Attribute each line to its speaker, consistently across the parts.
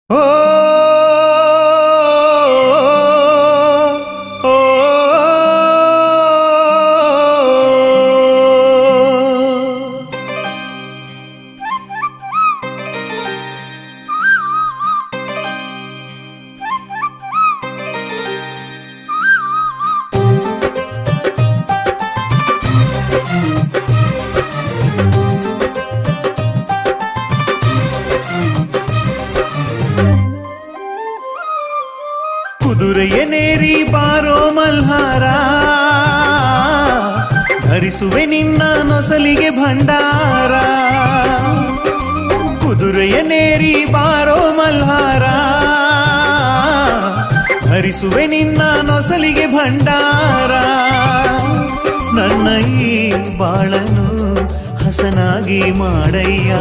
Speaker 1: ಓ ಓ ಕುದುರೆಯನೇರಿ ಬಾರೋ ಮಲ್ಹಾರ ಧರಿಸುವೆ ನಿನ್ನ ನೊಸಲಿಗೆ ಭಂಡಾರ ಕುದುರೆಯನೇರಿ ಬಾರೋ ಮಲ್ಹಾರ ಧರಿಸುವೆ ನಿನ್ನ ನೊಸಲಿಗೆ ಭಂಡಾರ ನನ್ನ ಈ ಬಾಳನು ಹಸನಾಗಿ ಮಾಡಯ್ಯ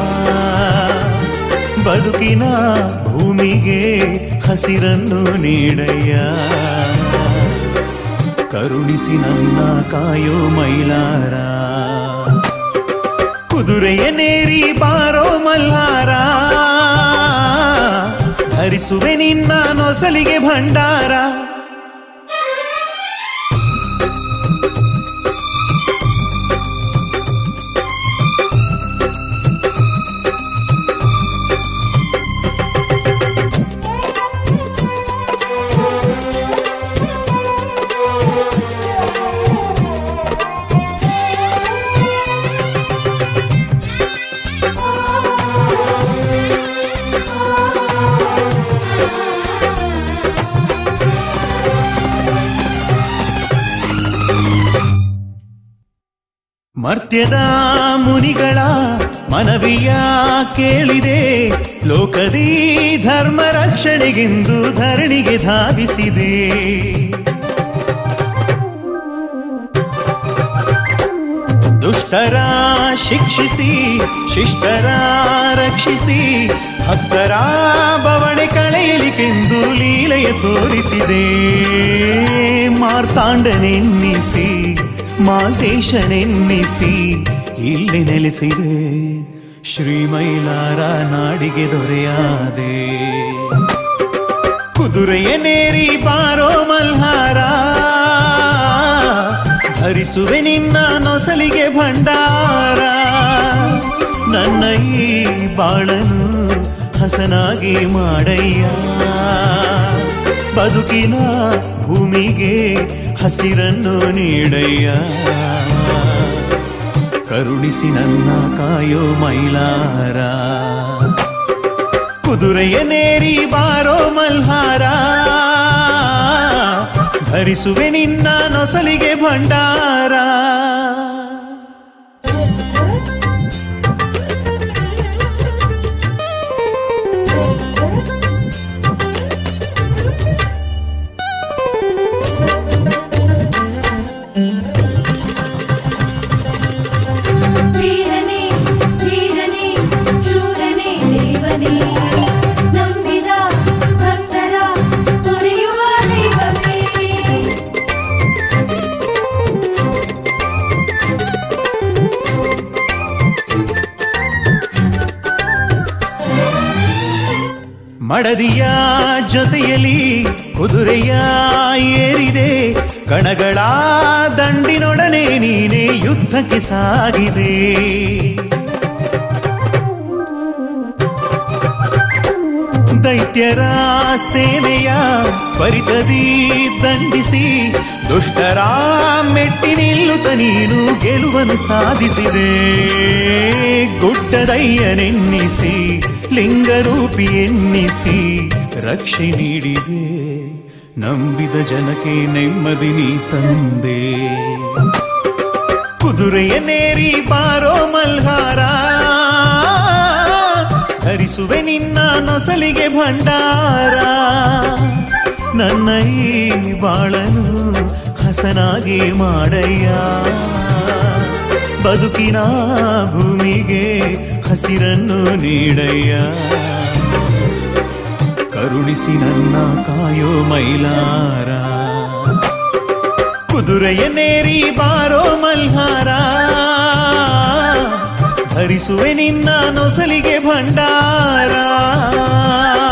Speaker 1: ಬದುಕಿನ ಭೂಮಿಗೆ ಹಸಿರನ್ನು ನೀಡಯ್ಯ ಕರುಣಿಸಿ ನನ್ನ ಕಾಯೋ ಮೈಲಾರ ಕುದುರೆಯ ನೇರಿ ಬಾರೋ ಮಲ್ಲಾರ ಧರಿಸುವೆ ನಿನ್ನ ನೊಸಲಿಗೆ ಭಂಡಾರ ಮರ್ತ್ಯದ ಮುನಿಗಳ ಮನವಿಯ ಕೇಳಿದೆ ಲೋಕದಿ ಧರ್ಮ ರಕ್ಷಣೆಗೆಂದು ಧರಣಿಗೆ ಧಾವಿಸಿದೆ ದುಷ್ಟರ ಶಿಕ್ಷಿಸಿ ಶಿಷ್ಟರ ರಕ್ಷಿಸಿ ಭಕ್ತರ ಬವಣೆ ಕಳೆಯಲಿಕೆಂದು ಲೀಲೆಯ ತೋರಿಸಿದೆ ಮಾರ್ತಾಂಡನೆನ್ನಿಸಿ ಮಾಲ್ದೇಶನೆನ್ನಿಸಿ ಇಲ್ಲಿ ನೆಲೆಸಿದೆ ಶ್ರೀಮೈಲಾರ ನಾಡಿಗೆ ದೊರೆಯಾದೆ ಕುದುರೆಯ ನೇರಿ ಬಾರೋ ಮಲ್ಹಾರ ಧರಿಸುವೆ ನಿನ್ನ ನೊಸಲಿಗೆ ಭಂಡಾರ ನನ್ನ ಈ ಬಾಳನು ಹಸನಾಗಿ ಮಾಡಯ್ಯ ಬದುಕಿನ ಭೂಮಿಗೆ ಹಸಿರನ್ನು ನೀಡಯ್ಯ ಕರುಣಿಸಿ ನನ್ನ ಕಾಯೋ ಮೈಲಾರ ಕುದುರೆಯ ನೇರಿ ಬಾರೋ ಮಲ್ಹಾರ ಧರಿಸುವೆ ನಿನ್ನ ನೊಸಲಿಗೆ ಭಂಡಾರ
Speaker 2: ವೀರನೇ ವೀರನೇ ಶೂರನೇ ದೇವನೇ ನಂಬಿದ ಭಕ್ತರ ತೊರೆಯುವ ದೈವವೇ
Speaker 1: ಮಡದಿಯ ಜೊತೆಯಲ್ಲಿ ಕುದುರೆಯ ಏರಿದೆ ಕಣಗಳ ದಂಡಿನೊಡನೆ ನೀನೇ ಯುದ್ಧಕ್ಕೆ ಸಾಗಿದೆ ದೈತ್ಯರ ಸೇನೆಯ ಪರಿತದಿ ದಂಡಿಸಿ ದುಷ್ಟರ ಮೆಟ್ಟಿ ನಿಲ್ಲುತ್ತ ನೀನು ಗೆಲುವನ್ನು ಸಾಧಿಸಿದೆ ಗುಡ್ಡದಯ್ಯನೆನ್ನಿಸಿ ಲಿಂಗರೂಪಿ ಎನ್ನಿಸಿ ರಕ್ಷೆ ನೀಡಿದೆ ನಂಬಿದ ಜನಕ್ಕೆ ನೆಮ್ಮದಿ ನೀ ತಂದೆ ಕುದುರೆಯ ನೇರಿ ಬಾರೋ ಮಲ್ಹಾರ ಧರಿಸುವೆ ನಿನ್ನ ನೊಸಲಿಗೆ ಭಂಡಾರ ನನ್ನ ಈ ಬಾಳನು ಹಸನಾಗಿ ಮಾಡಯ್ಯ ಬದುಕಿನ ಭೂಮಿಗೆ ಹಸಿರನ್ನು ನೀಡಯ್ಯ ಕರುಣಿಸಿ ನನ್ನ ಕಾಯೋ ಮೈಲಾರ ಕುದುರೆಯ ನೇರಿ ಬಾರೋ ಮಲ್ಹಾರ ಧರಿಸುವೆ ನಿನ್ನ ನೊಸಲಿಗೆ ಭಂಡಾರ